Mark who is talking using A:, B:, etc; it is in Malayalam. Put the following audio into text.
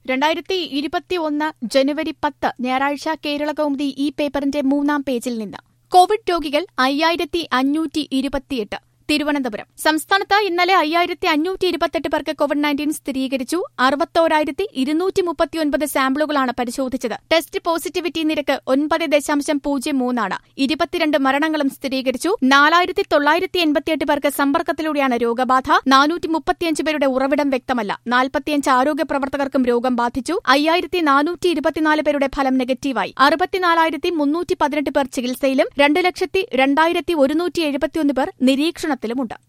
A: രണ്ടായിരത്തി ഇരുപത്തി ഒന്ന് ജനുവരി പത്ത് ഞായറാഴ്ച കേരള കൗമുദി ഈ പേപ്പറിന്റെ മൂന്നാം പേജിൽ നിന്ന് കോവിഡ് രോഗികൾ അയ്യായിരത്തി അഞ്ഞൂറ്റി ഇരുപത്തിയെട്ട് തിരുവനന്തപുരം സംസ്ഥാനത്ത് ഇന്നലെ അയ്യായിരത്തി അഞ്ഞൂറ്റി ഇരുപത്തെട്ട് പേർക്ക് കോവിഡ് നയൻറ്റീൻ സ്ഥിരീകരിച്ചു അറുപത്തോരായിരത്തി ഇരുന്നൂറ്റി മുപ്പത്തിയൊൻപത് സാമ്പിളുകളാണ് പരിശോധിച്ചത് ടെസ്റ്റ് പോസിറ്റിവിറ്റി നിരക്ക് ഒൻപത് ദശാംശം പൂജ്യം മൂന്നാണ് ഇരുപത്തിരണ്ട് മരണങ്ങളും സ്ഥിരീകരിച്ചു നാലായിരത്തി തൊള്ളായിരത്തി എൺപത്തിയെട്ട് പേർക്ക് സമ്പർക്കത്തിലൂടെയാണ് രോഗബാധ നാനൂറ്റി മുപ്പത്തിയഞ്ച് പേരുടെ ഉറവിടം വ്യക്തമല്ല നാൽപ്പത്തിയഞ്ച് ആരോഗ്യ പ്രവർത്തകർക്കും രോഗം ബാധിച്ചു അയ്യായിരത്തി നാനൂറ്റി ഇരുപത്തിനാല് പേരുടെ ഫലം നെഗറ്റീവായി അറുപത്തിനാലായിരത്തി മുന്നൂറ്റി പതിനെട്ട് പേർ ചികിത്സയിലും രണ്ട് ലക്ഷത്തി രണ്ടായിരത്തി ഒരുന്നൂറ്റി എഴുപത്തിയൊന്ന് പേർ നിരീക്ഷണത്തിലുമുണ്ട്